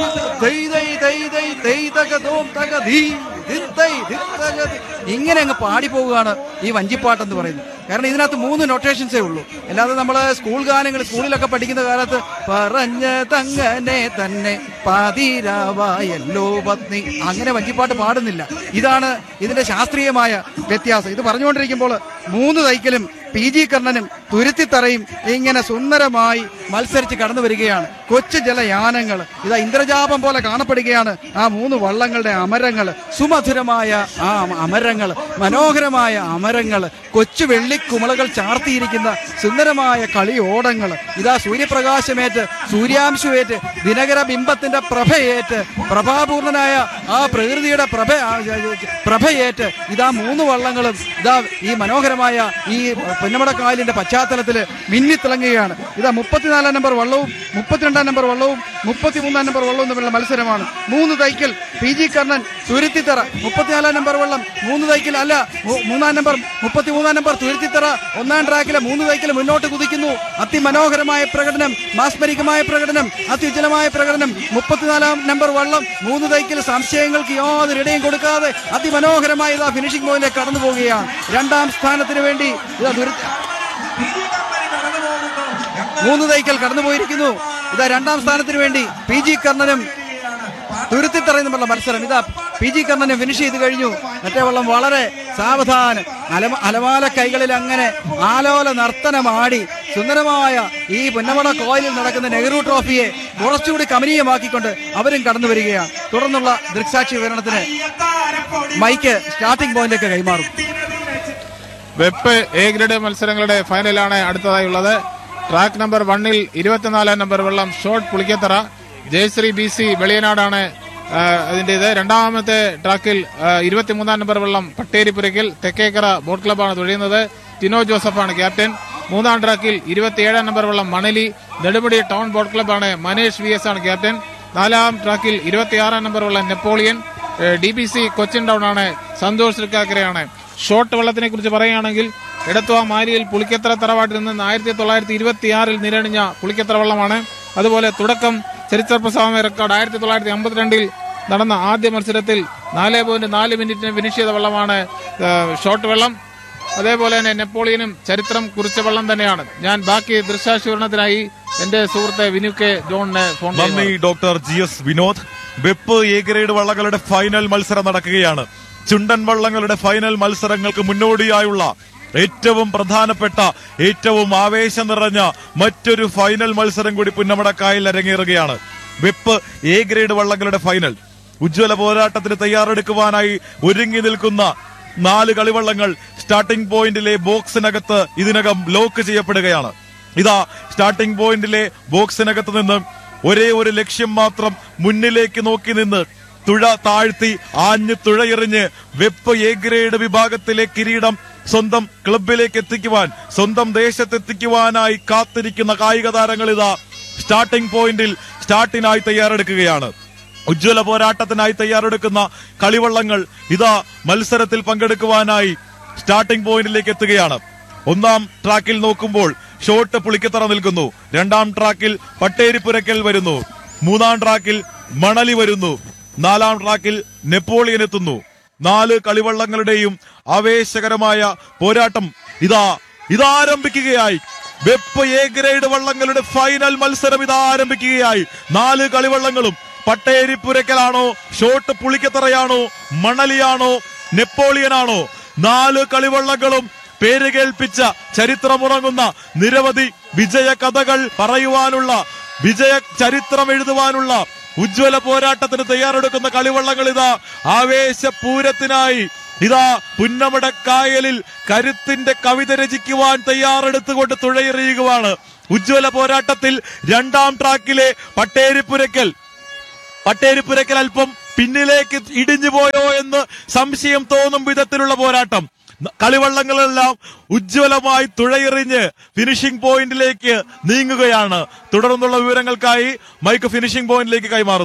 ദൈ ദൈ ദൈ ദൈ ദൈ തക ദോം തക ധീ ധിത്തൈ ധിത്തക ധി. ഇങ്ങനെ അങ്ങ് പാടി പോവുകയാണ് ഈ വഞ്ചിപ്പാട്ട് എന്ന് പറയുന്നത് കാരണം ഇതിനകത്ത് മൂന്ന് നൊട്ടേഷൻസേ ഉള്ളൂ അല്ലാതെ നമ്മൾ സ്കൂൾ ഗാനങ്ങൾ സ്കൂളിലൊക്കെ പഠിക്കുന്ന കാലത്ത് പറഞ്ഞ തങ്ങനെ തന്നെ പാതിരാവായല്ലോ പത്നി അങ്ങനെ വഞ്ചിപ്പാട്ട് പാടുന്നില്ല ഇതാണ് ഇതിന്റെ ശാസ്ത്രീയമായ വ്യത്യാസം ഇത് പറഞ്ഞുകൊണ്ടിരിക്കുമ്പോൾ മൂന്ന് തൈക്കലും പി ജി കർണനും തുരുത്തിത്തറയും ഇങ്ങനെ സുന്ദരമായി മത്സരിച്ച് കടന്നു വരികയാണ് കൊച്ചു ജലയാനങ്ങൾ ഇതാ ഇന്ദ്രജാപം പോലെ കാണപ്പെടുകയാണ് ആ മൂന്ന് വള്ളങ്ങളുടെ അമരങ്ങൾ സുമധുരമായ ആ അമരങ്ങൾ മനോഹരമായ അമരങ്ങൾ കൊച്ചു വെള്ളിക്കുമളകൾ ചാർത്തിയിരിക്കുന്ന സുന്ദരമായ കളിയോടങ്ങൾ ഇതാ സൂര്യപ്രകാശമേറ്റ് സൂര്യാംശുവേറ്റ് ദിനകര ബിംബത്തിന്റെ പ്രഭയേറ്റ് പ്രഭാപൂർണനായ ആ പ്രകൃതിയുടെ പ്രഭ ആ, പ്രഭയേറ്റ് ഇതാ മൂന്ന് വള്ളങ്ങളും ഇതാ ഈ മനോഹരമായ ഈ പൊന്നമടക്കായലിന്റെ പശ്ചാത്തലത്തിൽ മിന്നിത്തിളങ്ങുകയാണ് ഇതാ മുപ്പത്തിനാലാം നമ്പർ വള്ളവും മുപ്പത്തിരണ്ടാം നമ്പർ വള്ളവും മുപ്പത്തിമൂന്നാം നമ്പർ വള്ളവും തമ്മിലുള്ള മത്സരമാണ് മൂന്ന് തൈക്കൽ പി ജി കർണൻ തുരുത്തിത്തറ മുപ്പത്തിനാലാം നമ്പർ വള്ളം മൂന്ന് തൈക്കൽ അല്ല മൂ- മൂന്നാം നമ്പർ മുപ്പത്തിമൂന്നാം നമ്പർ തുരുത്തിത്തറ ഒന്നാം ട്രാക്കിലെ മൂന്ന് തൈക്കൽ മുന്നോട്ട് കുതിക്കുന്നു അതിമനോഹരമായ പ്രകടനം മാസ്മരികമായ പ്രകടനം അത്യുജ്വലമായ പ്രകടനം മുപ്പത്തിനാലാം നമ്പർ വള്ളം മൂന്ന് തൈക്കൽ സംശയങ്ങൾക്ക് യാതൊരു ഇടയും കൊടുക്കാതെ അതിമനോഹരമായ ഇതാ ഫിനിഷിംഗ് പോയിന്റിലേക്ക് കടന്നു പോവുകയാണ് രണ്ടാം സ്ഥാനത്തിന് വേണ്ടി ഇതാ ദുരി മൂന്ന് തൈക്കൽ കടന്നുപോയിരിക്കുന്നു ഇതാ രണ്ടാം സ്ഥാനത്തിന് വേണ്ടി പി ജി കർണനും തുരുത്തിത്തറയുന്നുമുള്ള മത്സരം ഇതാ പി ജി കർണന് ഫിനിഷ് ചെയ്ത് കഴിഞ്ഞു മറ്റേ വള്ളം വളരെ സാവധാനം അലമ അലമാല കൈകളിൽ അങ്ങനെ ആലോല നർത്തനമാടി സുന്ദരമായ ഈ പുന്നമട കോയിലിൽ നടക്കുന്ന നെഹ്റു ട്രോഫിയെ കുറച്ചുകൂടി കമനീയമാക്കിക്കൊണ്ട് അവരും കടന്നു വരികയാണ് തുടർന്നുള്ള ദൃക്സാക്ഷി വിവരണത്തിന് മൈക്ക് സ്റ്റാർട്ടിംഗ് പോയിന്റിലേക്ക് കൈമാറും വെപ്പ് എ ഗ്രേഡ് മത്സരങ്ങളുടെ ഫൈനലാണ് അടുത്തതായി ഉള്ളത് ട്രാക്ക് നമ്പർ വണ്ണിൽ ഇരുപത്തിനാലാം നമ്പർ വെള്ളം short Pulikkathara Jayashree B C വെളിയനാടാണ് ആ, അതിന്റേത് രണ്ടാമത്തെ ട്രാക്കിൽ ആ, ഇരുപത്തിമൂന്നാം നമ്പർ വെള്ളം പട്ടേരിപ്പുരയ്ക്കൽ തെക്കേക്കര ബോട്ട് ക്ലബ്ബാണ് തുഴയുന്നത് ടിനോ ജോസഫാണ് ക്യാപ്റ്റൻ മൂന്നാം ട്രാക്കിൽ ഇരുപത്തിയേഴാം നമ്പർ വെള്ളം മണലി നെടുമുടി ടൗൺ ബോട്ട് ക്ലബ്ബാണ് മനേഷ് വി എസ് ആണ് ക്യാപ്റ്റൻ നാലാം ട്രാക്കിൽ ഇരുപത്തിയാറാം നമ്പർ വെള്ളം Napoleon D B C Cochin town ആണ് സന്തോഷ് തൃക്കാക്കരയാണ് ഷോർട്ട് വെള്ളത്തിനെ കുറിച്ച് പറയുകയാണെങ്കിൽ എടത്വ മാരിയിൽ പുളിക്കത്തറ തറവാട്ടിൽ നിന്ന് ആയിരത്തി തൊള്ളായിരത്തി ഇരുപത്തിയാറിൽ നിരണിഞ്ഞ പുളിക്കത്തറ വള്ളമാണ് അതുപോലെ തുടക്കം ചരിത്രപ്രസവമായ റെക്കോർഡ് ആയിരത്തി തൊള്ളായിരത്തി അമ്പത്തിരണ്ടിൽ നടന്ന ആദ്യ മത്സരത്തിൽ നാല് പോയിന്റ് നാല് മിനിറ്റിന് ഫിനിഷ് ചെയ്ത വള്ളമാണ് ആ, ഷോർട്ട് വെള്ളം അതേപോലെ തന്നെ നെപ്പോളിയനും ചരിത്രം കുറിച്ച വെള്ളം തന്നെയാണ് ഞാൻ ബാക്കി ദൃശ്യാശീകരണത്തിനായി എന്റെ സുഹൃത്തെ വിനു കെ ജോണിനെ ഫോൺ നന്ദി ചെയ്യുന്നു. ഡോക്ടർ ജി എസ് വിനോദ് വെപ്പ് എ ഗ്രേഡ് വള്ളങ്ങളുടെ ഫൈനൽ മത്സരം നടക്കുകയാണ് ചുണ്ടൻ വള്ളങ്ങളുടെ ഫൈനൽ മത്സരങ്ങൾക്ക് മുന്നോടിയായുള്ള ഏറ്റവും പ്രധാനപ്പെട്ട ഏറ്റവും ആവേശം നിറഞ്ഞ മറ്റൊരു ഫൈനൽ മത്സരം കൂടി പുന്നമടക്കായിൽ അരങ്ങേറുകയാണ് വെപ്പ് എ ഗ്രേഡ് വള്ളങ്ങളുടെ ഫൈനൽ ഉജ്ജ്വല പോരാട്ടത്തിന് തയ്യാറെടുക്കുവാനായി ഒരുങ്ങി നിൽക്കുന്ന നാല് കളിവള്ളങ്ങൾ സ്റ്റാർട്ടിംഗ് പോയിന്റിലെ ബോക്സിനകത്ത് ഇതിനകം ലോക്ക് ചെയ്യപ്പെടുകയാണ് ഇതാ സ്റ്റാർട്ടിംഗ് പോയിന്റിലെ ബോക്സിനകത്ത് നിന്ന് ഒരേ ഒരു ലക്ഷ്യം മാത്രം മുന്നിലേക്ക് നോക്കി നിന്ന് തുഴ താഴ്ത്തി ആഞ്ഞ് തുഴയെറിഞ്ഞ് വെപ്പ് എ ഗ്രേഡ് വിഭാഗത്തിലെ കിരീടം സ്വന്തം ക്ലബിലേക്ക് എത്തിക്കുവാൻ സ്വന്തം ദേശത്തെത്തിക്കുവാനായി കാത്തിരിക്കുന്ന കായിക താരങ്ങൾ ഇതാ സ്റ്റാർട്ടിംഗ് പോയിന്റിൽ സ്റ്റാർട്ടിനായി തയ്യാറെടുക്കുകയാണ് ഉജ്ജ്വല പോരാട്ടത്തിനായി തയ്യാറെടുക്കുന്ന കളിവള്ളങ്ങൾ ഇതാ മത്സരത്തിൽ പങ്കെടുക്കുവാനായി സ്റ്റാർട്ടിംഗ് പോയിന്റിലേക്ക് എത്തുകയാണ് ഒന്നാം ട്രാക്കിൽ നോക്കുമ്പോൾ ഷോട്ട് പുളിക്കത്തറ നിൽക്കുന്നു രണ്ടാം ട്രാക്കിൽ പട്ടേരിപ്പുരക്കൽ വരുന്നു മൂന്നാം ട്രാക്കിൽ മണലി വരുന്നു നാലാം ട്രാക്കിൽ നെപ്പോളിയൻ എത്തുന്നു നാല് കളിവള്ളങ്ങളുടെയും ആവേശകരമായ പോരാട്ടം ഇതാ ഇതാ ആരംഭിക്കുകയായി വെപ്പ് എ ഗ്രേഡ് വള്ളങ്ങളുടെ ഫൈനൽ മത്സരം ഇതാ ആരംഭിക്കുകയായി നാല് കളിവള്ളങ്ങളും പട്ടേരിപ്പുരക്കലാണോ ഷോട്ട് പുളിക്കത്തറയാണോ മണലിയാണോ നെപ്പോളിയനാണോ നാല് കളിവള്ളങ്ങളും പേര് കേൾപ്പിച്ച ചരിത്രമുറങ്ങുന്ന നിരവധി വിജയ കഥകൾ പറയുവാനുള്ള വിജയ ചരിത്രം എഴുതുവാനുള്ള ഉജ്ജ്വല പോരാട്ടത്തിന് തയ്യാറെടുക്കുന്ന കളിവള്ളങ്ങൾ ഇതാ ആവേശപൂരത്തിനായി ഇതാ പുന്നമടക്കായലിൽ കരുത്തിന്റെ കവിത രചിക്കുവാൻ തയ്യാറെടുത്തുകൊണ്ട് തുഴയെറിയുകയാണ് ഉജ്ജ്വല പോരാട്ടത്തിൽ രണ്ടാം ട്രാക്കിലെ പട്ടേരിപ്പുരക്കൽ പട്ടേരിപ്പുരക്കൽ അല്പം പിന്നിലേക്ക് ഇടിഞ്ഞു പോയോ എന്ന് സംശയം തോന്നും വിധത്തിലുള്ള പോരാട്ടം ന- കളിവള്ളങ്ങളെല്ലാം ഉജ്ജ്വലമായി തുഴയെറിഞ്ഞ് ഫിനിഷിംഗ് പോയിന്റിലേക്ക് നീങ്ങുകയാണ് തുടർന്നുള്ള വിവരങ്ങൾക്കായി മൈക്ക് ഫിനിഷിംഗ് പോയിന്റിലേക്ക് കൈമാറുന്നു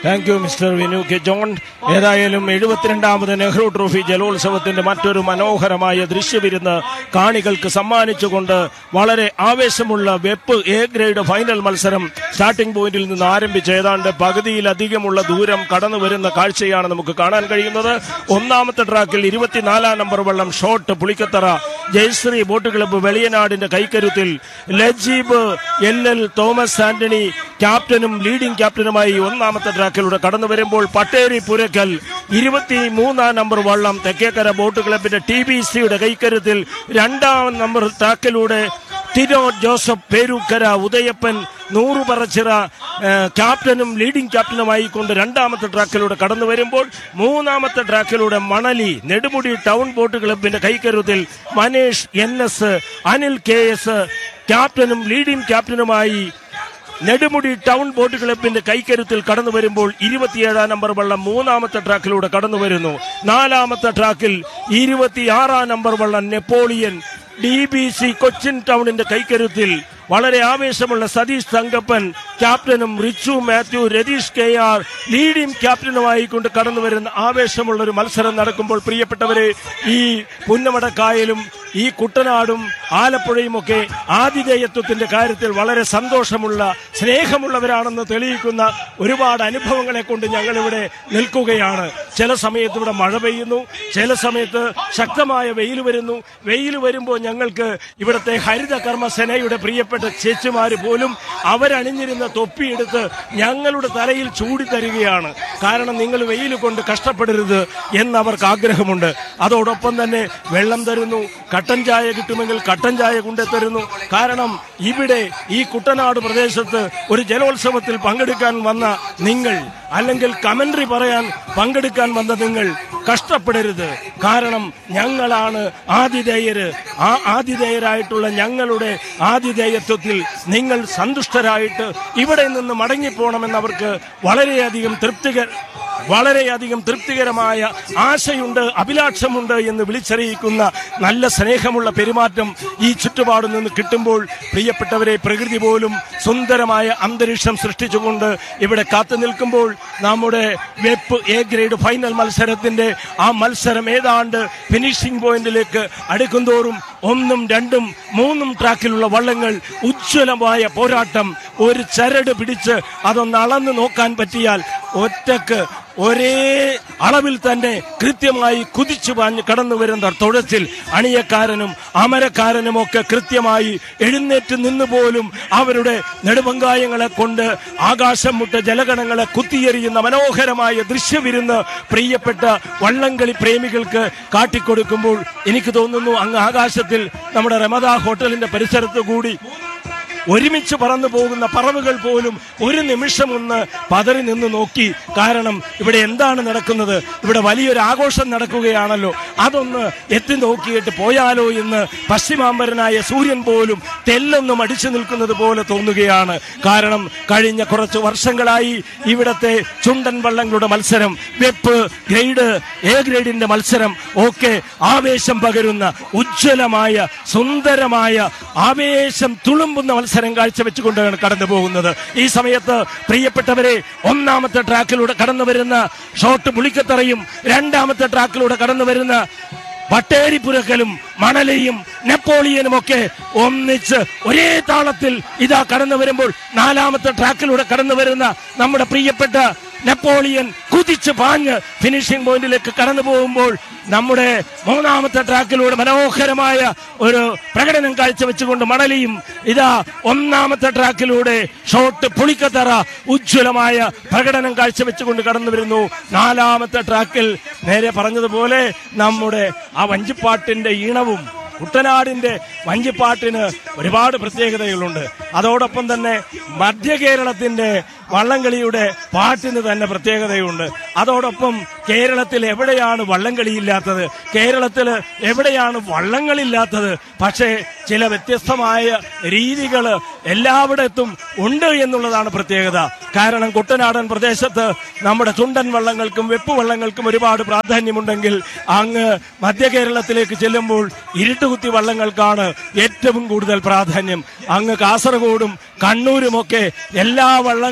thank you mister Vinu K John ഏതായാലും എഴുപത്തിരണ്ടാമത് നെഹ്റു ട്രോഫി ജലോത്സവത്തിന്റെ മറ്റൊരു മനോഹരമായ ദൃശ്യവിരുന്ന് കാണികൾക്ക് സമ്മാനിച്ചുകൊണ്ട് വളരെ ആവേശമുള്ള വെപ്പ് എ ഗ്രേഡ് ഫൈനൽ മത്സരം സ്റ്റാർട്ടിംഗ് പോയിന്റിൽ നിന്ന് ആരംഭിച്ച് ഏതാണ്ട് പകുതിയിലധികമുള്ള ദൂരം കടന്നു വരുന്ന കാഴ്ചയാണ് നമുക്ക് കാണാൻ കഴിയുന്നത് ഒന്നാമത്തെ ട്രാക്കിൽ ഇരുപത്തിനാലാം നമ്പർ വള്ളം shot Pulikkathara Jayashree boat club വെളിയനാടിന്റെ കൈക്കരുത്തിൽ ലജീബ് എൽ എൽ തോമസ് ആന്റണി ക്യാപ്റ്റനും ലീഡിംഗ് ക്യാപ്റ്റനുമായി ഒന്നാമത്തെ ട്രാക്കിലൂടെ കടന്നു വരുമ്പോൾ പട്ടേരി പുരക്കൽ ഇരുപത്തി മൂന്നാം നമ്പർ വള്ളം തെക്കേക്കര ബോട്ട് ക്ലബിന്റെ ടി ബി സിയുടെ കൈക്കരുത്തിൽ രണ്ടാം നമ്പർ ട്രാക്കിലൂടെ തിരോ ജോസഫ് പേരൂക്കര ഉദയപ്പൻ നൂറ് പറച്ചിറ ഏഹ്, ക്യാപ്റ്റനും ലീഡിംഗ് ക്യാപ്റ്റനുമായി കൊണ്ട് രണ്ടാമത്തെ ട്രാക്കിലൂടെ കടന്നു വരുമ്പോൾ മൂന്നാമത്തെ ട്രാക്കിലൂടെ മണലി നെടുമുടി ടൗൺ ബോട്ട് ക്ലബിന്റെ കൈക്കരുത്തിൽ Manesh N S Anil K S ക്യാപ്റ്റനും ലീഡിംഗ് ക്യാപ്റ്റനുമായി നെടുമുടി ടൗൺ ബോട്ട് ക്ലബിന്റെ കൈക്കരുത്തിൽ കടന്നു വരുമ്പോൾ ഇരുപത്തിയേഴാം നമ്പർ വള്ളം മൂന്നാമത്തെ ട്രാക്കിലൂടെ കടന്നു വരുന്നു നാലാമത്തെ ട്രാക്കിൽ ഇരുപത്തിയാറാം നമ്പർ വള്ളം Napoleon D B C Cochin ടൗണിന്റെ കൈക്കരുത്തിൽ വളരെ ആവേശമുള്ള സതീഷ് തങ്കപ്പൻ ക്യാപ്റ്റനും Richu Mathew Ratheesh K R leading ക്യാപ്റ്റനുമായി കൊണ്ട് കടന്നു വരുന്ന ആവേശമുള്ള ഒരു മത്സരം നടക്കുമ്പോൾ പ്രിയപ്പെട്ടവരെ ഈ പുന്നമടക്കായലും ഈ കുട്ടനാടും ആലപ്പുഴയും ഒക്കെ ആതിഥേയത്വത്തിന്റെ കാര്യത്തിൽ വളരെ സന്തോഷമുള്ള സ്നേഹമുള്ളവരാണെന്ന് തെളിയിക്കുന്ന ഒരുപാട് അനുഭവങ്ങളെ കൊണ്ട് ഞങ്ങൾ ഇവിടെ നിൽക്കുകയാണ് ചില സമയത്ത് ഇവിടെ മഴ പെയ്യുന്നു ചില സമയത്ത് ശക്തമായ വെയിൽ വരുന്നു വെയിൽ വരുമ്പോൾ ഞങ്ങൾക്ക് ഇവിടുത്തെ ഹരിത കർമ്മസേനയുടെ പ്രിയപ്പെട്ട ചേച്ചിമാര് പോലും അവരണിഞ്ഞിരുന്ന തൊപ്പിയെടുത്ത് ഞങ്ങളുടെ തലയിൽ ചൂടി തരികയാണ് കാരണം നിങ്ങൾ വെയിൽ കൊണ്ട് കഷ്ടപ്പെടരുത് എന്ന് അവർക്ക് ആഗ്രഹമുണ്ട് അതോടൊപ്പം തന്നെ വെള്ളം തരുന്നു കട്ടൻ ചായ കിട്ടുമെങ്കിൽ കട്ടൻ ചായ കൊണ്ടുത്തരുന്നു കാരണം ഇവിടെ ഈ കുട്ടനാട് പ്രദേശത്ത് ഒരു ജലോത്സവത്തിൽ പങ്കെടുക്കാൻ വന്ന നിങ്ങൾ അല്ലെങ്കിൽ കമന്ററി പറയാൻ പങ്കെടുക്കാൻ വന്ന നിങ്ങൾ കഷ്ടപ്പെടരുത് കാരണം ഞങ്ങളാണ് ആതിഥേയര് ആ ആതിഥേയരായിട്ടുള്ള ഞങ്ങളുടെ ആതിഥേയത്വത്തിൽ നിങ്ങൾ സന്തുഷ്ടരായിട്ട് ഇവിടെ നിന്ന് മടങ്ങിപ്പോണമെന്ന് അവർക്ക് വളരെയധികം തൃപ്തികര വളരെയധികം തൃപ്തികരമായ ആശയുണ്ട് അഭിലാഷമുണ്ട് എന്ന് വിളിച്ചറിയിക്കുന്ന നല്ല സ്നേഹമുള്ള പെരുമാറ്റം ഈ ചുറ്റുപാടിൽ നിന്ന് കിട്ടുമ്പോൾ പ്രിയപ്പെട്ടവരെ പ്രകൃതി പോലും സുന്ദരമായ അന്തരീക്ഷം സൃഷ്ടിച്ചുകൊണ്ട് ഇവിടെ കാത്തു നിൽക്കുമ്പോൾ നമ്മുടെ വെപ്പ് എ ഗ്രേഡ് ഫൈനൽ മത്സരത്തിന്റെ ആ മത്സരം ഏതാണ്ട് ഫിനിഷിംഗ് പോയിന്റിലേക്ക് അടുക്കുന്തോറും ഒന്നും രണ്ടും മൂന്നും ട്രാക്കിലുള്ള വള്ളങ്ങൾ ഉജ്ജ്വലമായ പോരാട്ടം ഒരു ചരട് പിടിച്ച് അതൊന്ന് അളന്ന് നോക്കാൻ പറ്റിയാൽ ഒറ്റക്ക് ഒരേ അളവിൽ തന്നെ കൃത്യമായി കുതിച്ചു പാഞ്ഞ് കടന്നു വരുന്ന തൊഴത്തിൽ അണിയക്കാരനും അമരക്കാരനും ഒക്കെ കൃത്യമായി എഴുന്നേറ്റ് നിന്ന് പോലും അവരുടെ നെടുപങ്കായങ്ങളെ കൊണ്ട് ആകാശം മുട്ട ജലഗണങ്ങളെ കുത്തിയെറിയുന്ന മനോഹരമായ ദൃശ്യവിരുന്ന് പ്രിയപ്പെട്ട വള്ളംകളി പ്രേമികൾക്ക് കാട്ടിക്കൊടുക്കുമ്പോൾ എനിക്ക് തോന്നുന്നു അങ്ങ് ആകാശത്തിൽ നമ്മുടെ റമദ ഹോട്ടലിന്റെ പരിസരത്ത് കൂടി ഒരുമിച്ച് പറന്നു പോകുന്ന പറവുകൾ പോലും ഒരു നിമിഷം ഒന്ന് പതറി നിന്ന് നോക്കി കാരണം ഇവിടെ എന്താണ് നടക്കുന്നത് ഇവിടെ വലിയൊരു ആഘോഷം നടക്കുകയാണല്ലോ അതൊന്ന് എത്തി നോക്കിയിട്ട് പോയാലോ എന്ന് പശ്ചിമാംബരനായ സൂര്യൻ പോലും തെല്ലൊന്നും അടിച്ചു നിൽക്കുന്നത് പോലെ തോന്നുകയാണ് കാരണം കഴിഞ്ഞ കുറച്ച് വർഷങ്ങളായി ഇവിടത്തെ ചുണ്ടൻ വള്ളങ്ങളുടെ മത്സരം വെപ്പ് ഗ്രേഡ് എ ഗ്രേഡിന്റെ മത്സരം ഒക്കെ ആവേശം പകരുന്ന ഉജ്ജ്വലമായ സുന്ദരമായ ആവേശം തുളുമ്പുന്ന മത്സരം കാഴ്ചവെച്ചുകൊണ്ടാണ് കടന്നു പോകുന്നത് ഈ സമയത്ത് പ്രിയപ്പെട്ടവരെ ഒന്നാമത്തെ ട്രാക്കിലൂടെ കടന്നു വരുന്ന ഷോട്ട് പുളിക്കത്തറയും രണ്ടാമത്തെ ട്രാക്കിലൂടെ കടന്നു വരുന്ന വട്ടേരിപ്പുരക്കലും മണലയും നെപ്പോളിയനും ഒക്കെ ഒന്നിച്ച് ഒരേ താളത്തിൽ ഇതാ കടന്നു വരുമ്പോൾ നാലാമത്തെ ട്രാക്കിലൂടെ കടന്നു വരുന്ന നമ്മുടെ പ്രിയപ്പെട്ട നെപ്പോളിയൻ കുതിച്ച് പാഞ്ഞ് ഫിനിഷിംഗ് പോയിന്റിലേക്ക് കടന്നു പോകുമ്പോൾ നമ്മുടെ മൂന്നാമത്തെ ട്രാക്കിലൂടെ മനോഹരമായ ഒരു പ്രകടനം കാഴ്ചവെച്ചുകൊണ്ട് മണലിയും ഇതാ ഒന്നാമത്തെ ട്രാക്കിലൂടെ ഷോട്ട് പുളിക്കത്തറ ഉജ്ജ്വലമായ പ്രകടനം കാഴ്ചവെച്ചുകൊണ്ട് കടന്നു വരുന്നു നാലാമത്തെ ട്രാക്കിൽ നേരെ പറഞ്ഞതുപോലെ നമ്മുടെ ആ വഞ്ചിപ്പാട്ടിന്റെ ഈണവും കുട്ടനാടിന്റെ വഞ്ചിപ്പാട്ടിന് ഒരുപാട് പ്രത്യേകതകളുണ്ട് അതോടൊപ്പം തന്നെ മധ്യ കേരളത്തിന്റെ വള്ളംകളിയുടെ പാട്ടിന് തന്നെ പ്രത്യേകതയുണ്ട് അതോടൊപ്പം കേരളത്തിൽ എവിടെയാണ് വള്ളംകളിയില്ലാത്തത് കേരളത്തിൽ എവിടെയാണ് വള്ളങ്ങളില്ലാത്തത് പക്ഷേ ചില വ്യത്യസ്തമായ രീതികൾ എല്ലായിടത്തും ഉണ്ട് എന്നുള്ളതാണ് പ്രത്യേകത കാരണം കുട്ടനാടൻ പ്രദേശത്ത് നമ്മുടെ ചുണ്ടൻ വള്ളങ്ങൾക്കും വെപ്പ് വള്ളങ്ങൾക്കും ഒരുപാട് പ്രാധാന്യമുണ്ടെങ്കിൽ അങ്ങ് മധ്യ കേരളത്തിലേക്ക് ചെല്ലുമ്പോൾ ഇരുട്ടുകുത്തി വള്ളങ്ങൾക്കാണ് ഏറ്റവും കൂടുതൽ പ്രാധാന്യം അങ്ങ് കാസർഗോഡും കണ്ണൂരുമൊക്കെ എല്ലാ വള്ളങ്ങളും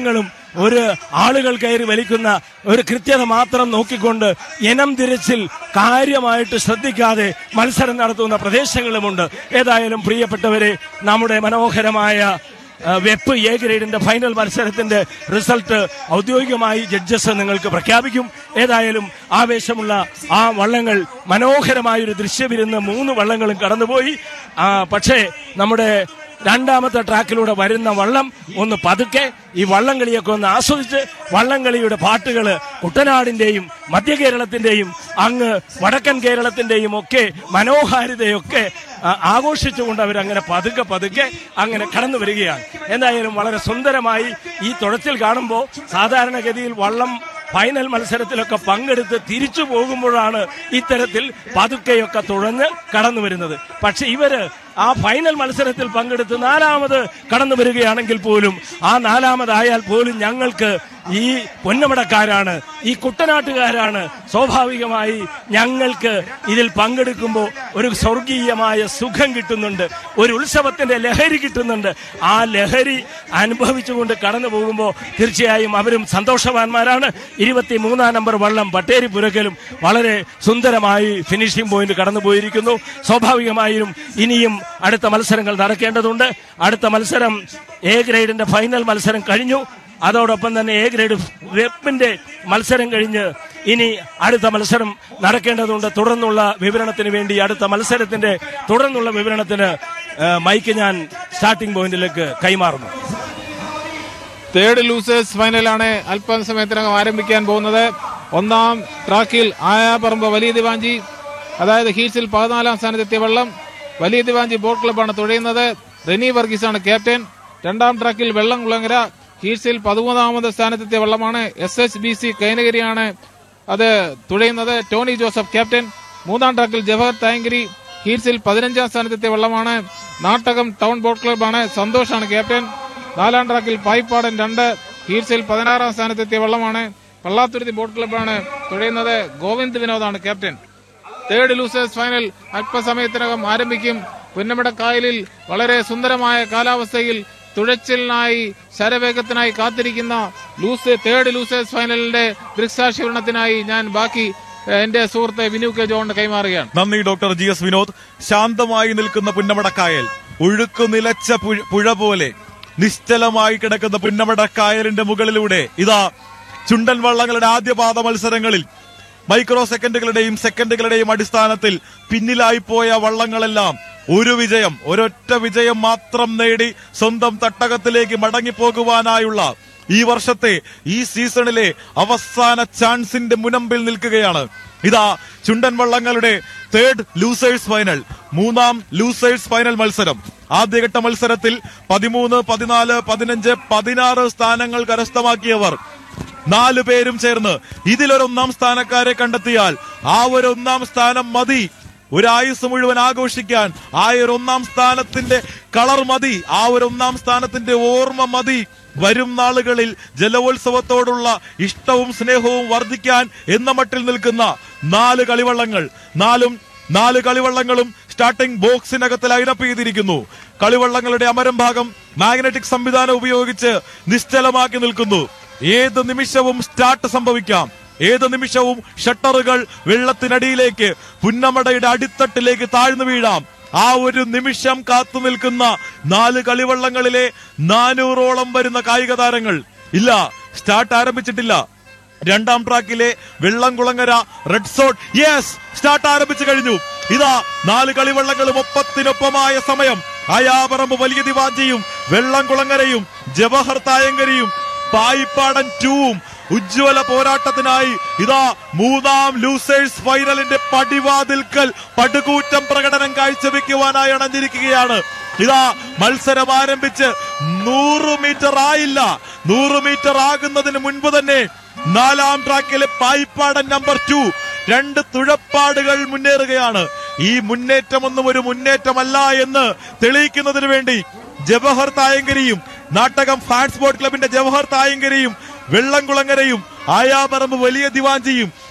ഒരു ആളുകൾ കയറി വലിക്കുന്ന ഒരു കൃത്യത മാത്രം നോക്കിക്കൊണ്ട് ഇനം തിരച്ചിൽ കാര്യമായിട്ട് ശ്രദ്ധിക്കാതെ മത്സരം നടത്തുന്ന പ്രദേശങ്ങളുമുണ്ട് ഏതായാലും പ്രിയപ്പെട്ടവരെ നമ്മുടെ മനോഹരമായ ആ, വെപ്പ് എ ഗ്രേഡിന്റെ ഫൈനൽ മത്സരത്തിന്റെ റിസൾട്ട് ഔദ്യോഗികമായി ജഡ്ജസ് നിങ്ങൾക്ക് പ്രഖ്യാപിക്കും ഏതായാലും ആവേശമുള്ള ആ വള്ളങ്ങൾ മനോഹരമായൊരു ദൃശ്യവിരുന്ന് മൂന്ന് വള്ളങ്ങളും കടന്നുപോയി ആ, പക്ഷേ നമ്മുടെ രണ്ടാമത്തെ ട്രാക്കിലൂടെ വരുന്ന വള്ളം ഒന്ന് പതുക്കെ ഈ വള്ളംകളിയൊക്കെ ഒന്ന് ആസ്വദിച്ച് വള്ളംകളിയുടെ പാട്ടുകൾ കുട്ടനാടിന്റെയും മധ്യ കേരളത്തിന്റെയും അങ്ങ് വടക്കൻ കേരളത്തിന്റെയും ഒക്കെ മനോഹാരിതയൊക്കെ ആ, ആഘോഷിച്ചുകൊണ്ട് അവരങ്ങനെ പതുക്കെ പതുക്കെ അങ്ങനെ കടന്നു വരികയാണ് എന്തായാലും വളരെ സുന്ദരമായി ഈ തുഴച്ചിൽ കാണുമ്പോൾ സാധാരണഗതിയിൽ വള്ളം ഫൈനൽ മത്സരത്തിലൊക്കെ പങ്കെടുത്ത് തിരിച്ചു പോകുമ്പോഴാണ് ഇത്തരത്തിൽ പതുക്കെയൊക്കെ തുഴഞ്ഞ് കടന്നു വരുന്നത് പക്ഷെ ഇവര് ആ ഫൈനൽ മത്സരത്തിൽ പങ്കെടുത്ത് നാലാമത് കടന്നു വരികയാണെങ്കിൽ പോലും ആ നാലാമതായാൽ പോലും ഞങ്ങൾക്ക് ഈ പൊന്നമടക്കാരാണ് ഈ കുട്ടനാട്ടുകാരാണ് സ്വാഭാവികമായി ഞങ്ങൾക്ക് ഇതിൽ പങ്കെടുക്കുമ്പോൾ ഒരു സ്വർഗീയമായ സുഖം കിട്ടുന്നുണ്ട് ഒരു ഉത്സവത്തിന്റെ ലഹരി കിട്ടുന്നുണ്ട് ആ ലഹരി അനുഭവിച്ചുകൊണ്ട് കടന്നു പോകുമ്പോൾ തീർച്ചയായും അവരും സന്തോഷവാന്മാരാണ് ഇരുപത്തി മൂന്നാം നമ്പർ വള്ളം ബട്ടേരി പുരക്കലും വളരെ സുന്ദരമായി ഫിനിഷിംഗ് പോയിന്റ് കടന്നു പോയിരിക്കുന്നു സ്വാഭാവികമായും ഇനിയും അടുത്ത മത്സരങ്ങൾ നടക്കേണ്ടതുണ്ട് അടുത്ത മത്സരം എ ഗ്രേഡിന്റെ ഫൈനൽ മത്സരം കഴിഞ്ഞു അതോടൊപ്പം തന്നെ എ ഗ്രേഡ് വെപ്പിന്റെ മത്സരം കഴിഞ്ഞ് ഇനി അടുത്ത മത്സരം നടക്കേണ്ടതുണ്ട് തുടർന്നുള്ള വിവരണത്തിന് വേണ്ടി അടുത്ത മത്സരത്തിന്റെ തുടർന്നുള്ള വിവരണത്തിന് ആ, മൈക്ക് ഞാൻ സ്റ്റാർട്ടിംഗ് പോയിന്റിലേക്ക് കൈമാറുന്നു തേർഡ് ലൂസേഴ്സ് ഫൈനലാണ് അല്പം സമയത്തിനകം ആരംഭിക്കാൻ പോകുന്നത് ഒന്നാം ട്രാക്കിൽ ആയാപറമ്പ് വലിയ ദിവാഞ്ചി അതായത് ഹീറ്റ്സിൽ പതിനാലാം സ്ഥാനത്തെത്തിയ വെള്ളം വലിയ ദിവാഞ്ചി ബോട്ട് ക്ലബ്ബാണ് തുഴയുന്നത് റെനി വർഗീസാണ് ക്യാപ്റ്റൻ രണ്ടാം ട്രാക്കിൽ വെള്ളം കുളങ്ങര ഹീറ്റ്സിൽ പതിമൂന്നാമത് സ്ഥാനത്തെത്തിയ വെള്ളമാണ് എസ് എച്ച് ബി സി കൈനഗിരിയാണ് അത് തുഴയുന്നത് ടോണി ജോസഫ് ക്യാപ്റ്റൻ മൂന്നാം ട്രാക്കിൽ ജവഹർ തായങ്കരി ഹീറ്റ്സിൽ പതിനഞ്ചാം സ്ഥാനത്തെത്തിയ വെള്ളമാണ് നാട്ടകം ടൗൺ ബോട്ട് ക്ലബ്ബാണ് സന്തോഷാണ് ക്യാപ്റ്റൻ നാലാം ട്രാക്കിൽ പായിപ്പാടൻ രണ്ട് ഹീറ്റ്സിൽ പതിനാറാം സ്ഥാനത്തെത്തിയ വെള്ളമാണ് പള്ളാത്തുരുത്തി ബോട്ട് ക്ലബ്ബാണ് തുഴയുന്നത് ഗോവിന്ദ് വിനോദാണ് ക്യാപ്റ്റൻ തേർഡ് ലൂസേഴ്സ് ഫൈനൽ അല്പസമയത്തിനകം ആരംഭിക്കും പുന്നമടക്കായലിൽ വളരെ സുന്ദരമായ കാലാവസ്ഥയിൽ തുഴച്ചിലിനായി ശരവേഗത്തിനായി കാത്തിരിക്കുന്ന ലൂസ് തേർഡ് ലൂസേഴ്സ് ഫൈനലിന്റെ ദൃക്സാക്ഷികരണത്തിനായി ഞാൻ ബാക്കി ഏഹ്, എന്റെ സുഹൃത്ത് വിനു കെ ജോണിന് കൈമാറുകയാണ് നന്ദി ഡോക്ടർ ജി എസ് വിനോദ് ശാന്തമായി നിൽക്കുന്ന പുന്നമടക്കായൽ ഒഴുക്കു നിലച്ച പുഴ- പുഴ പോലെ നിശ്ചലമായി കിടക്കുന്ന പുന്നമടക്കായലിന്റെ മുകളിലൂടെ ഇതാ ചുണ്ടൻ വള്ളങ്ങളുടെ ആദ്യപാദ മത്സരങ്ങളിൽ മൈക്രോ സെക്കൻഡുകളുടെയും സെക്കൻഡുകളുടെയും അടിസ്ഥാനത്തിൽ പിന്നിലായി പോയ വള്ളങ്ങളെല്ലാം ഒരു വിജയം ഒരൊറ്റ വിജയം മാത്രം നേടി സ്വന്തം തട്ടകത്തിലേക്ക് മടങ്ങിപ്പോകുവാനായുള്ള ഈ വർഷത്തെ ഈ സീസണിലെ അവസാന ചാൻസിന്റെ മുനമ്പിൽ നിൽക്കുകയാണ് ഇതാ ചുണ്ടൻ വള്ളങ്ങളുടെ തേർഡ് ലൂസേഴ്സ് ഫൈനൽ മൂന്നാം ലൂസേഴ്സ് ഫൈനൽ മത്സരം ആദ്യഘട്ട മത്സരത്തിൽ പതിമൂന്ന് പതിനാല് പതിനഞ്ച് പതിനാറ് സ്ഥാനങ്ങൾ കരസ്ഥമാക്കിയവർ നാലു പേരും ചേർന്ന് ഇതിലൊരു ഒന്നാം സ്ഥാനക്കാരെ കണ്ടെത്തിയാൽ ആ ഒരു ഒന്നാം സ്ഥാനം മതി ഒരു ആയുസ് മുഴുവൻ ആഘോഷിക്കാൻ ആ ഒരു ഒന്നാം സ്ഥാനത്തിന്റെ കളർ മതി ആ ഒരു ഒന്നാം സ്ഥാനത്തിന്റെ ഓർമ്മ മതി വരും നാളുകളിൽ ജലോത്സവത്തോടുള്ള ഇഷ്ടവും സ്നേഹവും വർദ്ധിക്കാൻ എന്ന മട്ടിൽ നിൽക്കുന്ന നാല് കളിവള്ളങ്ങൾ നാലും നാല് കളിവള്ളങ്ങളും സ്റ്റാർട്ടിംഗ് ബോക്സിനകത്ത് ലൈനപ്പ് ചെയ്തിരിക്കുന്നു കളിവള്ളങ്ങളുടെ അമരം ഭാഗം മാഗ്നറ്റിക് സംവിധാനം ഉപയോഗിച്ച് നിശ്ചലമാക്കി നിൽക്കുന്നു ഏത് നിമിഷവും സ്റ്റാർട്ട് സംഭവിക്കാം ഏത് നിമിഷവും ഷട്ടറുകൾ വെള്ളത്തിനടിയിലേക്ക് പുന്നമടയുടെ അടിത്തട്ടിലേക്ക് താഴ്ന്നു വീഴാം ആ ഒരു നിമിഷം കാത്തു നിൽക്കുന്ന നാല് കളിവള്ളങ്ങളിലെ നാനൂറോളം വരുന്ന കായിക താരങ്ങൾ ഇല്ല സ്റ്റാർട്ട് ആരംഭിച്ചിട്ടില്ല രണ്ടാം ട്രാക്കിലെ വെള്ളംകുളങ്ങര റെഡ് സോട്ട് യെസ് സ്റ്റാർട്ട് ആരംഭിച്ചു കഴിഞ്ഞു ഇതാ നാല് കളിവള്ളങ്ങളും ഒപ്പത്തിനൊപ്പമായ സമയം അയാപറമ്പ് വലിയ ദിവാഞ്ചിയും വെള്ളംകുളങ്ങരയും ജവഹർ തായങ്കരിയും പായിപ്പാടൻ ടൂവും ഉജ്ജ്വല പോരാട്ടത്തിനായി ഇതാ മൂന്നാം ലൂസേഴ്സ് ഫൈനലിന്റെ പടിവാതിൽക്കൽ പടുകൂറ്റം പ്രകടനം കാഴ്ചവെക്കുവാനായി അണഞ്ഞിരിക്കുകയാണ് ഇതാ മത്സരം ആരംഭിച്ച് നൂറ് മീറ്റർ ആയില്ല നൂറ് മീറ്റർ ആകുന്നതിന് മുൻപ് തന്നെ നാലാം ട്രാക്കിലെ പായിപ്പാടൻ നമ്പർ ടു രണ്ട് തുഴപ്പാടുകൾ മുന്നേറുകയാണ് ഈ മുന്നേറ്റമൊന്നും ഒരു മുന്നേറ്റമല്ല എന്ന് തെളിയിക്കുന്നതിന് വേണ്ടി ജവഹർ തായങ്കരിയും നാട്ടകം ഫാൻസ് ബോട്ട് ക്ലബിന്റെ ജവഹർ തായങ്കരിയും വെള്ളംകുളങ്ങരയും ആയാപറമ്പ് വലിയ ദിവാഞ്ചിയും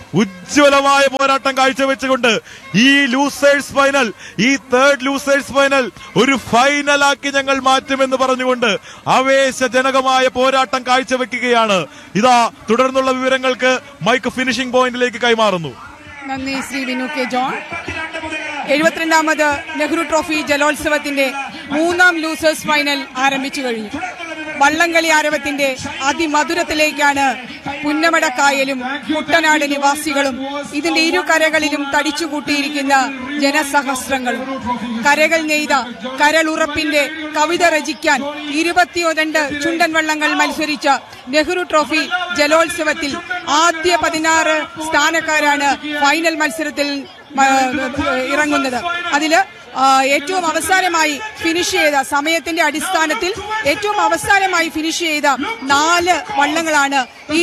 ഉജ്ജ്വലമായ പോരാട്ടം കാഴ്ചവെച്ചുകൊണ്ട് ഈ ലൂസേഴ്സ് ഫൈനൽ ഈ തേർഡ് ലൂസേഴ്സ് ഫൈനൽ ഒരു ഫൈനലാക്കി ഞങ്ങൾ മാറ്റുമെന്ന് പറഞ്ഞുകൊണ്ട് ആവേശജനകമായ പോരാട്ടം കാഴ്ചവെക്കുകയാണ് ഇതാ തുടർന്നുള്ള വിവരങ്ങൾക്ക് മൈക്ക് ഫിനിഷിംഗ് പോയിന്റിലേക്ക് കൈമാറുന്നു നന്ദി ശ്രീ വിനു കെ ജോൺ എഴുപത്തിരണ്ടാമത് നെഹ്റു ട്രോഫി ജലോത്സവത്തിന്റെ മൂന്നാം ലൂസേഴ്സ് ഫൈനൽ ആരംഭിച്ചു കഴിഞ്ഞു വള്ളംകളി ആരവത്തിന്റെ അതിമധുരത്തിലേക്കാണ് പുന്നമടക്കായലും കുട്ടനാട് നിവാസികളും ഇതിന്റെ ഇരു കരകളിലും തടിച്ചുകൂട്ടിയിരിക്കുന്ന ജനസഹസ്രങ്ങളും കരകൾ നെയ്ത കരളുറപ്പിന്റെ കവിത രചിക്കാൻ ഇരുപത്തിയൊരണ്ട് ചുണ്ടൻ വള്ളങ്ങൾ മത്സരിച്ച നെഹ്റു ട്രോഫി ജലോത്സവത്തിൽ ആദ്യ പതിനാറ് സ്ഥാനക്കാരാണ് ഫൈനൽ മത്സരത്തിൽ മ- ഇറങ്ങുന്നത് അതില് ആ, ഏറ്റവും അവസാനമായി ഫിനിഷ് ചെയ്ത സമയത്തിന്റെ അടിസ്ഥാനത്തിൽ ഏറ്റവും അവസാനമായി ഫിനിഷ് ചെയ്ത നാല് വള്ളങ്ങളാണ് ഈ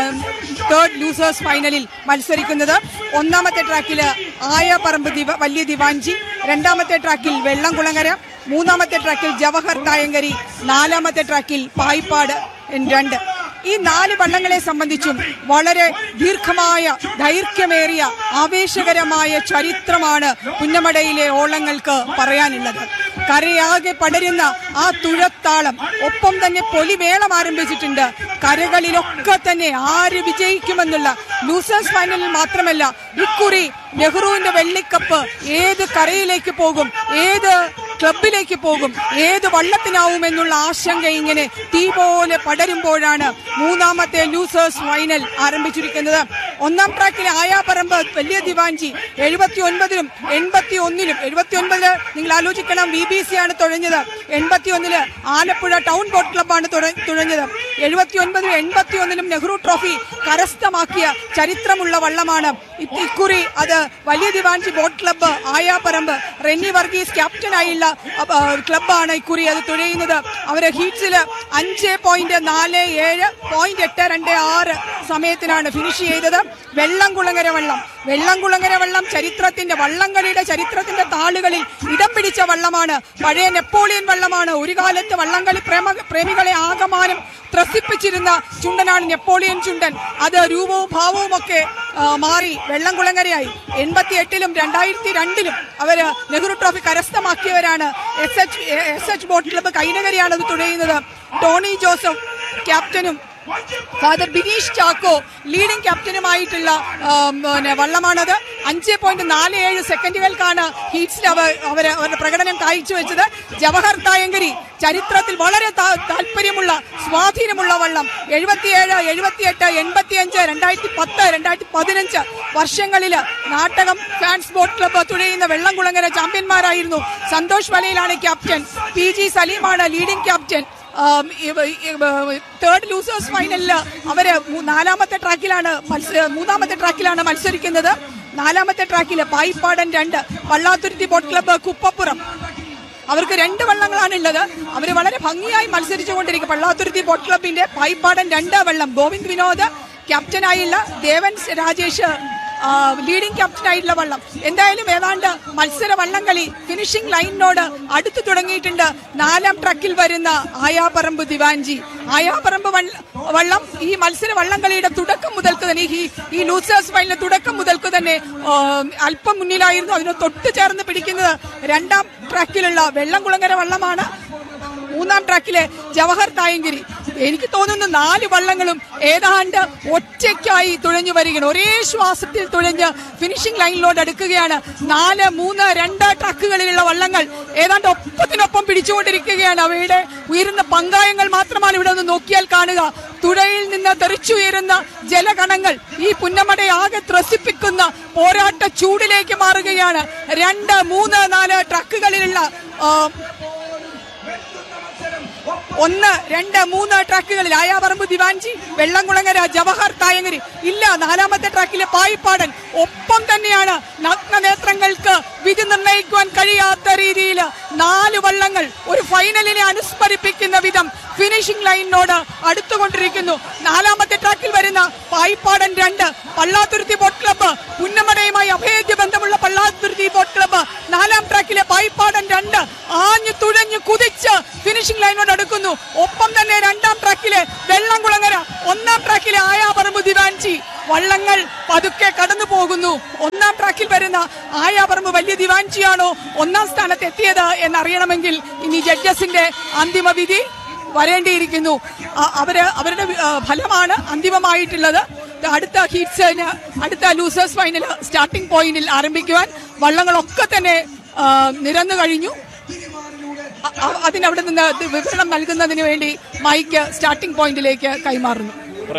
തേർഡ് ലൂസേഴ്സ് ഫൈനലിൽ മത്സരിക്കുന്നത് ഒന്നാമത്തെ ട്രാക്കില് ആയപറമ്പ് ദിവ വലിയ ദിവാഞ്ചി രണ്ടാമത്തെ ട്രാക്കിൽ വെള്ളംകുളങ്ങര മൂന്നാമത്തെ ട്രാക്കിൽ ജവഹർ തായങ്കരി നാലാമത്തെ ട്രാക്കിൽ പായിപ്പാട് രണ്ട് ഈ നാല് വള്ളങ്ങളെ സംബന്ധിച്ചും വളരെ ദീർഘമായ ദൈർഘ്യമേറിയ ആവേശകരമായ ചരിത്രമാണ് പുന്നമടയിലെ ഓളങ്ങൾക്ക് പറയാനുള്ളത് കരയാകെ പടരുന്ന ആ തുഴത്താളം ഒപ്പം തന്നെ പൊലിമേളം ആരംഭിച്ചിട്ടുണ്ട് കരകളിലൊക്കെ തന്നെ ആര് വിജയിക്കുമെന്നുള്ള ലൂസേഴ്സ് ഫൈനലിൽ മാത്രമല്ല ഇക്കുറി നെഹ്റുവിന്റെ വെള്ളിക്കപ്പ് ഏത് കരയിലേക്ക് പോകും ഏത് ക്ലബിലേക്ക് പോകും ഏത് വള്ളത്തിനാവും എന്നുള്ള ആശങ്ക ഇങ്ങനെ തീ പോലെ പടരുമ്പോഴാണ് മൂന്നാമത്തെ ലൂസേഴ്സ് ഫൈനൽ ആരംഭിച്ചിരിക്കുന്നത് ഒന്നാം ട്രാക്കിലെ ആയാപറമ്പ് വലിയ ദിവാഞ്ചി എഴുപത്തി ഒൻപതിലും എൺപത്തി ഒന്നിലും എഴുപത്തി ഒൻപതില് നിങ്ങൾ ആലോചിക്കണം വി ബി സി ആണ് തുഴഞ്ഞത് എൺപത്തി ഒന്നില് ആലപ്പുഴ ടൗൺ ബോട്ട് ക്ലബ്ബാണ് തുഴ- തുഴഞ്ഞത് എഴുപത്തി ഒൻപതിലും എൺപത്തി ഒന്നിലും നെഹ്റു ട്രോഫി കരസ്ഥമാക്കിയ ചരിത്രമുള്ള വള്ളമാണ് ഇ- ഇക്കുറി അത് വലിയ ദിവാഞ്ചി ബോട്ട് ക്ലബ്ബ് ആയാപറമ്പ് റെന്നി വർഗീസ് ക്യാപ്റ്റനായുള്ള അപ്പ, ക്ലബ്ബാണ് ഇക്കുറി അത് തുഴയുന്നത് അവര് ഹീറ്റ്സിൽ അഞ്ച് പോയിന്റ് നാല് ഏഴ് പോയിന്റ് എട്ട് രണ്ട് ആറ് സമയത്തിനാണ് ഫിനിഷ് ചെയ്തത് വെള്ളംകുളങ്ങര വള്ളം വെള്ളംകുളങ്ങര വള്ളം ചരിത്രത്തിന്റെ വള്ളംകളിയുടെ ചരിത്രത്തിന്റെ താളുകളിൽ ഇടം പിടിച്ച വള്ളമാണ് പഴയ നെപ്പോളിയൻ വള്ളമാണ് ഒരു കാലത്ത് വള്ളംകളി പ്രേമ പ്രേമികളെ ആകമാനം ത്രസിപ്പിച്ചിരുന്ന ചുണ്ടനാണ് നെപ്പോളിയൻ ചുണ്ടൻ അത് രൂപവും ഭാവവും ഒക്കെ ആ, മാറി വെള്ളംകുളങ്ങരയായി എൺപത്തി എട്ടിലും രണ്ടായിരത്തി രണ്ടിലും അവര് നെഹ്റു ട്രോഫി കരസ്ഥമാക്കിയവരാണ് S H S H boat club കൈനകരിയാണ് അത് തുടരുന്നത് ടോണി ജോസഫ് ക്യാപ്റ്റനും ഫാദർ ബിനീഷ് ചാക്കോ ലീഡിംഗ് ക്യാപ്റ്റനുമായിട്ടുള്ള ആം, പിന്നെ വള്ളമാണത് അഞ്ച് പോയിന്റ് നാല് ഏഴ് സെക്കൻഡുകൾക്കാണ് ഹീറ്റ്സിൽ അവർ അവര് അവരുടെ പ്രകടനം കാഴ്ചവെച്ചത് ജവഹർ തായങ്കരി ചരിത്രത്തിൽ വളരെ താ- താല്പര്യമുള്ള സ്വാധീനമുള്ള വള്ളം എഴുപത്തിയേഴ് എഴുപത്തിയെട്ട് എൺപത്തിയഞ്ച് രണ്ടായിരത്തി പത്ത് രണ്ടായിരത്തി പതിനഞ്ച് വർഷങ്ങളിൽ നാട്ടകം ഫാൻസ് ബോട്ട് ക്ലബ്ബ് തുഴയുന്ന വെള്ളംകുളങ്ങര ചാമ്പ്യന്മാരായിരുന്നു സന്തോഷ് വലയിലാണ് ക്യാപ്റ്റൻ പി ജി സലീമാണ് ലീഡിംഗ് ക്യാപ്റ്റൻ തേർഡ് ലൂസേഴ്സ് ഫൈനലിൽ അവര് മൂ- നാലാമത്തെ ട്രാക്കിലാണ് മത്സ- മൂന്നാമത്തെ ട്രാക്കിലാണ് മത്സരിക്കുന്നത് നാലാമത്തെ ട്രാക്കിൽ പായിപ്പാടൻ രണ്ട് പള്ളാത്തുരുത്തി ബോട്ട് ക്ലബ്ബ് കുപ്പപ്പുറം അവർക്ക് രണ്ട് വള്ളങ്ങളാണ് ഉള്ളത് അവർ വളരെ ഭംഗിയായി മത്സരിച്ചുകൊണ്ടിരിക്കും പള്ളാത്തുരുത്തി ബോട്ട് ക്ലബിന്റെ പായിപ്പാടൻ രണ്ട് വള്ളം ഗോവിന്ദ് വിനോദ് ക്യാപ്റ്റനായുള്ള ദേവൻ രാജേഷ് ആ, ലീഡിംഗ് ക്യാപ്റ്റനായിട്ടുള്ള വള്ളം എന്തായാലും ഏതാണ്ട് മത്സര വള്ളംകളി ഫിനിഷിംഗ് ലൈനിനോട് അടുത്തു തുടങ്ങിയിട്ടുണ്ട് നാലാം ട്രക്കിൽ വരുന്ന ആയാപറമ്പ് ദിവാഞ്ചി ആയാപറമ്പ് വള്ള- വള്ളം ഈ മത്സര വള്ളംകളിയുടെ തുടക്കം മുതൽക്ക് തന്നെ ഈ ഈ ലൂസേഴ്സ് ഫൈനലിന്റെ തുടക്കം മുതൽക്ക് തന്നെ ആ, അല്പം മുന്നിലായിരുന്നു അതിന് തൊട്ട് ചേർന്ന് പിടിക്കുന്നത് രണ്ടാം ട്രാക്കിലുള്ള വെള്ളംകുളങ്ങര വള്ളമാണ് മൂന്നാം ട്രാക്കിലെ ജവഹർ തായങ്കിരി എനിക്ക് തോന്നുന്നു നാല് വള്ളങ്ങളും ഏതാണ്ട് ഒറ്റയ്ക്കായി തുഴഞ്ഞു വരികയാണ് ഒരേ ശ്വാസത്തിൽ തുഴഞ്ഞ് ഫിനിഷിംഗ് ലൈനിലോട്ട് അടുക്കുകയാണ് നാല് മൂന്ന് രണ്ട് ട്രക്കുകളിലുള്ള വള്ളങ്ങൾ ഏതാണ്ട് ഒപ്പത്തിനൊപ്പം പിടിച്ചുകൊണ്ടിരിക്കുകയാണ് അവയുടെ ഉയരുന്ന പങ്കായങ്ങൾ മാത്രമാണ് ഇവിടെ ഒന്ന് നോക്കിയാൽ കാണുക തുഴയിൽ നിന്ന് തെറിച്ചുയരുന്ന ജലകണങ്ങൾ ഈ പുന്നമടയെ ആകെ ത്രസിപ്പിക്കുന്ന പോരാട്ട ചൂടിലേക്ക് മാറുകയാണ് രണ്ട് മൂന്ന് നാല് ട്രക്കുകളിലുള്ള ആ, ഒന്ന് രണ്ട് മൂന്ന് ട്രാക്കുകളിൽ ആയാപറമ്പ് ദിവാഞ്ചി വെള്ളംകുളങ്ങര ജവഹർ തായങ്കരി ഇല്ല നാലാമത്തെ ട്രാക്കിലെ പായിപ്പാടൻ ഒപ്പം തന്നെയാണ് നഗ്നനേത്രങ്ങൾക്ക് വിധി നിർണ്ണയിക്കുവാൻ കഴിയാത്ത രീതിയിൽ നാല് വള്ളങ്ങൾ ഒരു ഫൈനലിനെ അനുസ്മരിപ്പിക്കുന്ന വിധം ഫിനിഷിംഗ് ലൈനിനോട് അടുത്തുകൊണ്ടിരിക്കുന്നു നാലാമത്തെ ട്രാക്കിൽ വരുന്ന പായിപ്പാടൻ രണ്ട് പള്ളാത്തുരുത്തി ബോട്ട് ക്ലബ്ബ് പുന്നമടയുമായി അഭേദ്യ ബന്ധമുള്ള പള്ളാത്തുരുത്തി ബോട്ട് ക്ലബ്ബ് നാലാം ട്രാക്കിലെ പായിപ്പാടൻ രണ്ട് ആഞ്ഞു തുഴഞ്ഞു കുതിച്ച് ഫിനിഷിംഗ് ലൈനോട് അടുക്കുന്നു ഒപ്പം തന്നെ രണ്ടാം ട്രാക്കിലെ വെള്ളംകുളങ്ങര ഒന്നാം ട്രാക്കിലെ ആയാപറമ്പ് ദിവാഞ്ചി വള്ളങ്ങൾ പതുക്കെ കടന്നു പോകുന്നു ഒന്നാം ട്രാക്കിൽ വരുന്ന ആയാപറമ്പ് വലിയ ദിവാഞ്ചിയാണോ ഒന്നാം സ്ഥാനത്ത് എത്തിയത് എന്നറിയണമെങ്കിൽ ഇനി ജഡ്ജസിന്റെ അന്തിമ വിധി വരേണ്ടിയിരിക്കുന്നു അ- അവര് അവരുടെ വി- ആ, ഫലമാണ് അന്തിമമായിട്ടുള്ളത് ഇത് അടുത്ത ഹീറ്റ്സിന് അടുത്ത ലൂസേഴ്സ് ഫൈനൽ സ്റ്റാർട്ടിംഗ് പോയിന്റിൽ ആരംഭിക്കുവാൻ വള്ളങ്ങളൊക്കെ തന്നെ ആ, നിരന്നു കഴിഞ്ഞു അ- അ- അതിനവിടെ നിന്ന് ഇത് വിവരണം നൽകുന്നതിന് വേണ്ടി മൈക്ക് സ്റ്റാർട്ടിംഗ് പോയിന്റിലേക്ക് കൈമാറുന്നു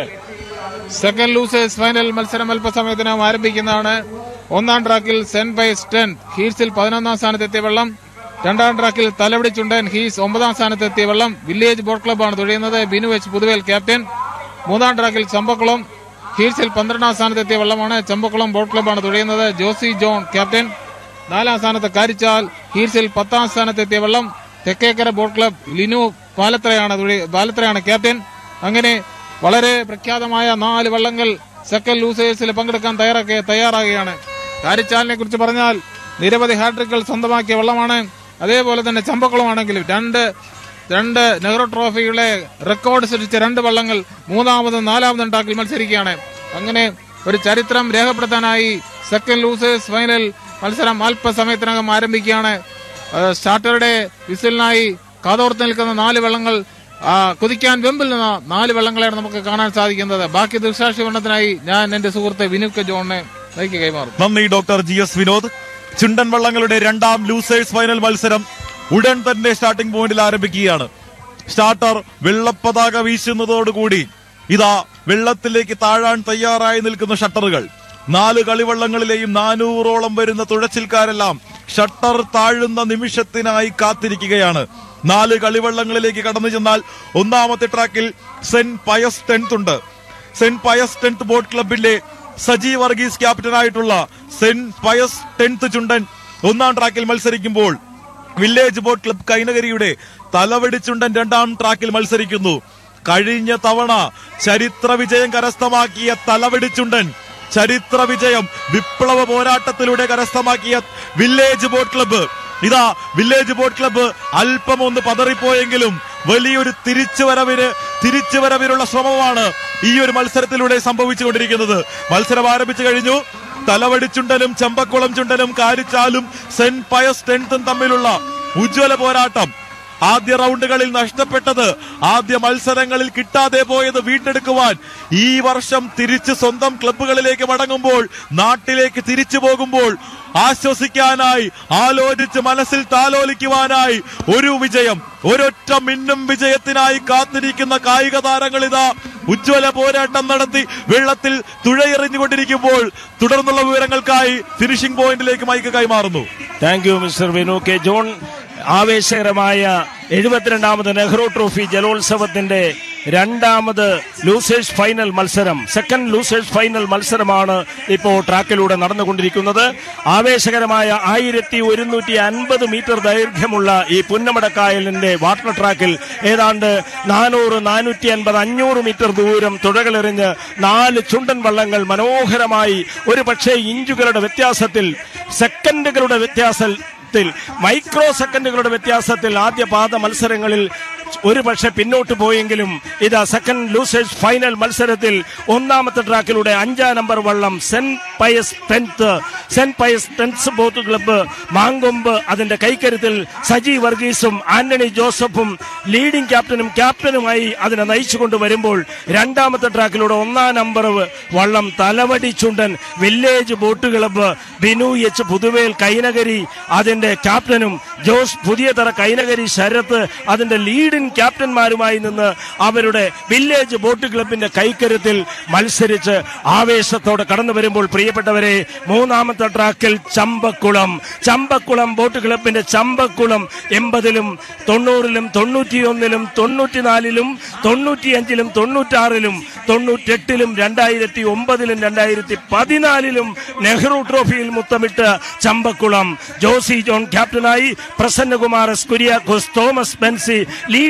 സെക്കൻഡ് ലൂസേഴ്സ് ഫൈനൽ മത്സരം അല്പസമയത്തിനകം ആരംഭിക്കുന്നതാണ് ഒന്നാം ട്രാക്കിൽ സെന്റ് ബൈസ് ടെൻ ഹീറ്റ്സിൽ പതിനൊന്നാം സ്ഥാനത്തെത്തിയ വെള്ളം രണ്ടാം ട്രാക്കിൽ തലവടി ചുണ്ടൻ ഹീസ് ഒമ്പതാം സ്ഥാനത്തെത്തിയ വെള്ളം വില്ലേജ് ബോട്ട് ക്ലബ്ബാണ് തുഴയുന്നത് ബിനു എച്ച് പുതുവേൽ ക്യാപ്റ്റൻ മൂന്നാം ട്രാക്കിൽ ചമ്പക്കുളം ഹീറ്റ്സിൽ പന്ത്രണ്ടാം സ്ഥാനത്തെത്തിയ വെള്ളമാണ് ചമ്പക്കുളം ബോട്ട് ക്ലബ്ബാണ് തുഴയുന്നത് ജോസി ജോൺ ക്യാപ്റ്റൻ നാലാം സ്ഥാനത്ത് കാരിച്ചാൽ ഹീറ്റ്സിൽ പത്താം സ്ഥാനത്തെത്തിയ വെള്ളം തെക്കേക്കര ബോട്ട് ക്ലബ് ലിനു പാലത്രയാണ് തുഴ- പാലത്രയാണ് ക്യാപ്റ്റൻ അങ്ങനെ വളരെ പ്രഖ്യാതമായ നാല് വള്ളങ്ങൾ സെക്കൻഡ് ലൂസേഴ്സിൽ പങ്കെടുക്കാൻ തയ്യാറാക്കി തയ്യാറാകുകയാണ് കാരിച്ചാലിനെ കുറിച്ച് പറഞ്ഞാൽ നിരവധി ഹാട്രിക്കുകൾ സ്വന്തമാക്കിയ വള്ളമാണ് അതേപോലെ തന്നെ ചമ്പക്കുളമാണെങ്കിലും രണ്ട് രണ്ട് നെഹ്റു ട്രോഫികളെ റെക്കോർഡ് സൃഷ്ടിച്ച രണ്ട് വള്ളങ്ങൾ മൂന്നാമതും നാലാമതും ട്രാക്കിൽ മത്സരിക്കുകയാണ് അങ്ങനെ ഒരു ചരിത്രം രേഖപ്പെടുത്താനായി സെക്കൻഡ് ലൂസേഴ്സ് ഫൈനൽ മത്സരം അല്പസമയത്തിനകം ആരംഭിക്കുകയാണ് ഏഹ് സ്റ്റാർട്ടറുടെ വിസിലിനായി കാതോർത്ത് നിൽക്കുന്ന നാല് വെള്ളങ്ങൾ ആ, കുതിക്കാൻ വെമ്പിൽ നിന്ന നാല് വെള്ളങ്ങളെയാണ് നമുക്ക് കാണാൻ സാധിക്കുന്നത് ബാക്കി ദൃക്സാക്ഷി വർണ്ണത്തിനായി ഞാൻ എന്റെ സുഹൃത്ത് വിനുക്ക് ജോണിനെ നയിക്ക് കൈമാറും നന്ദി ഡോക്ടർ ജി എസ് വിനോദ് ചുണ്ടൻ വള്ളങ്ങളുടെ രണ്ടാം ലൂസേഴ്സ് ഫൈനൽ മത്സരം ഉടൻ തന്നെ സ്റ്റാർട്ടിംഗ് പോയിന്റിൽ ആരംഭിക്കുകയാണ് സ്റ്റാർട്ടർ വെള്ളപ്പതാക വീശുന്നതോടുകൂടി ഇതാ വെള്ളത്തിലേക്ക് താഴാൻ തയ്യാറായി നിൽക്കുന്ന ഷട്ടറുകൾ നാല് കളിവള്ളങ്ങളിലെയും നാനൂറോളം വരുന്ന തുഴച്ചിൽക്കാരെല്ലാം ഷട്ടർ താഴുന്ന നിമിഷത്തിനായി കാത്തിരിക്കുകയാണ് നാല് കളിവള്ളങ്ങളിലേക്ക് കടന്നു ചെന്നാൽ ഒന്നാമത്തെ ട്രാക്കിൽ സെന്റ് പയസ് ടെൻത്ത് ഉണ്ട് സെന്റ് പയസ് ടെൻത്ത് ബോട്ട് ക്ലബിന്റെ സജി വർഗീസ് ക്യാപ്റ്റനായിട്ടുള്ള സെന്റ് പയസ് ടെൻത്ത് ചുണ്ടൻ ഒന്നാം ട്രാക്കിൽ മത്സരിക്കുമ്പോൾ വില്ലേജ് ബോട്ട് ക്ലബ് കൈനകരിയുടെ തലവടി ചുണ്ടൻ രണ്ടാം ട്രാക്കിൽ മത്സരിക്കുന്നു കഴിഞ്ഞ തവണ ചരിത്ര വിജയം കരസ്ഥമാക്കിയ തലവടി ചുണ്ടൻ ചരിത്ര വിജയം വിപ്ലവ പോരാട്ടത്തിലൂടെ കരസ്ഥമാക്കിയ വില്ലേജ് ബോട്ട് ക്ലബ്ബ് ഇതാ വില്ലേജ് ബോട്ട് ക്ലബ്ബ് അല്പം ഒന്ന് പതറിപ്പോയെങ്കിലും വലിയൊരു തിരിച്ചുവരവിന് തിരിച്ചുവരവിനുള്ള ശ്രമമാണ് ഈ ഒരു മത്സരത്തിലൂടെ സംഭവിച്ചുകൊണ്ടിരിക്കുന്നത് മത്സരം ആരംഭിച്ചു കഴിഞ്ഞു തലവടി ചുണ്ടനും ചെമ്പക്കുളം ചുണ്ടനും കാരിച്ചാലും സെന്റ് പയസ് ടെൻത്തും തമ്മിലുള്ള ഉജ്ജ്വല പോരാട്ടം ആദ്യ റൗണ്ടുകളിൽ നഷ്ടപ്പെട്ടത് ആദ്യ മത്സരങ്ങളിൽ കിട്ടാതെ പോയത് വീണ്ടെടുക്കുവാൻ ഈ വർഷം തിരിച്ച് സ്വന്തം ക്ലബ്ബുകളിലേക്ക് മടങ്ങുമ്പോൾ നാട്ടിലേക്ക് തിരിച്ചു പോകുമ്പോൾ ആശ്വസിക്കാനായി ആലോചിച്ച് മനസ്സിൽ താലോലിക്കുവാനായി ഒരു വിജയം ഒരൊറ്റ മിന്നും വിജയത്തിനായി കാത്തിരിക്കുന്ന കായിക താരങ്ങൾ ഇതാ ഉജ്ജ്വല പോരാട്ടം നടത്തി വെള്ളത്തിൽ തുഴയെറിഞ്ഞുകൊണ്ടിരിക്കുമ്പോൾ തുടർന്നുള്ള വിവരങ്ങൾക്കായി ഫിനിഷിംഗ് പോയിന്റിലേക്ക് മൈക്ക് കൈമാറുന്നു thank you mister Vinu K John ആവേശകരമായ എഴുപത്തിരണ്ടാമത് നെഹ്റു ട്രോഫി ജലോത്സവത്തിന്റെ രണ്ടാമത് ലൂസേഴ്സ് ഫൈനൽ മത്സരം സെക്കൻഡ് ലൂസേഴ്സ് ഫൈനൽ മത്സരമാണ് ഇപ്പോൾ ട്രാക്കിലൂടെ നടന്നുകൊണ്ടിരിക്കുന്നത് ആവേശകരമായ ആയിരത്തി ഒരുന്നൂറ്റി അൻപത് മീറ്റർ ദൈർഘ്യമുള്ള ഈ പുന്നമടക്കായലിന്റെ വാട്ടർ ട്രാക്കിൽ ഏതാണ്ട് നാനൂറ് നാനൂറ്റി അൻപത് അഞ്ഞൂറ് മീറ്റർ ദൂരം തുഴകളെറിഞ്ഞ് നാല് ചുണ്ടൻ വള്ളങ്ങൾ മനോഹരമായി ഒരു പക്ഷേ ഇഞ്ചുകളുടെ വ്യത്യാസത്തിൽ സെക്കൻഡുകളുടെ വ്യത്യാസത്തിൽ മൈക്രോ സെക്കൻഡുകളുടെ വ്യത്യാസത്തിൽ ആദ്യ പാദ മത്സരങ്ങളിൽ ഒരു പക്ഷെ പിന്നോട്ട് പോയെങ്കിലും ഇതാ സെക്കൻഡ് ലൂസേഴ്സ് ഫൈനൽ മത്സരത്തിൽ ഒന്നാമത്തെ ട്രാക്കിലൂടെ അഞ്ചാം നമ്പർ വള്ളം Saint Pius tenth Saint Pius tens boat club Mankombu അതിന്റെ കൈക്കരുത്തിൽ സജി വർഗീസും ആന്റണി ജോസഫും ലീഡിംഗ് ക്യാപ്റ്റനും ക്യാപ്റ്റനുമായി അതിനെ നയിച്ചുകൊണ്ട് വരുമ്പോൾ രണ്ടാമത്തെ ട്രാക്കിലൂടെ ഒന്നാം നമ്പർ വള്ളം തലവടി ചുണ്ടൻ village boat club Binu H Puthuvel Kainakary അതിന്റെ ക്യാപ്റ്റനും ജോസ് പുതിയതറ കൈനകരി ശരത്ത് അതിന്റെ ലീഡിംഗ് ക്യാപ്റ്റന്മാരുമായി നിന്ന് അവരുടെ വില്ലേജ് ബോട്ട് ക്ലബിന്റെ കൈക്കരുത്തിൽ മത്സരിച്ച് ആവേശത്തോടെ കടന്നു വരുമ്പോൾ പ്രിയപ്പെട്ടവരെ മൂന്നാമത്തെ ട്രാക്കിൽ ചമ്പക്കുളം ചമ്പക്കുളം ബോട്ട് ക്ലബിന്റെ ചമ്പക്കുളം എൺപതിലും തൊണ്ണൂറിലും തൊണ്ണൂറ്റിയൊന്നിലും തൊണ്ണൂറ്റിനാലിലും തൊണ്ണൂറ്റിയഞ്ചിലും തൊണ്ണൂറ്റാറിലും തൊണ്ണൂറ്റെട്ടിലും രണ്ടായിരത്തി ഒമ്പതിലും രണ്ടായിരത്തി പതിനാലിലും നെഹ്റു ട്രോഫിയിൽ മുത്തമിട്ട് ചമ്പക്കുളം ജോസി ജോൺ ക്യാപ്റ്റനായി Prasannakumar S Kuriakose Thomas Bensy leading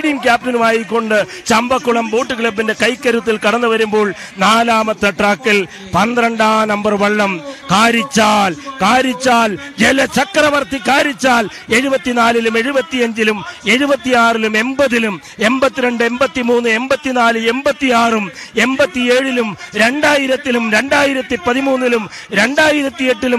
team ക്യാപ്റ്റനുമായിക്കൊണ്ട് ചമ്പക്കുളം ബോട്ട് ക്ലബിന്റെ കൈക്കരുത്തിൽ കടന്നു വരുമ്പോൾ നാലാമത്തെ ട്രാക്കിൽ പന്ത്രണ്ടാം നമ്പർ വള്ളം കാരിച്ചാൽ കാരിച്ചാൽ ജലചക്രവർത്തി കാരിച്ചാൽ എഴുപത്തിനാലിലും എഴുപത്തിയഞ്ചിലും എഴുപത്തിയാറിലും എൺപതിലും എൺപത്തിരണ്ട് എൺപത്തിമൂന്ന് എൺപത്തിനാല് എൺപത്തിയാറും എൺപത്തിയേഴിലും രണ്ടായിരത്തിലും രണ്ടായിരത്തി പതിമൂന്നിലും രണ്ടായിരത്തി എട്ടിലും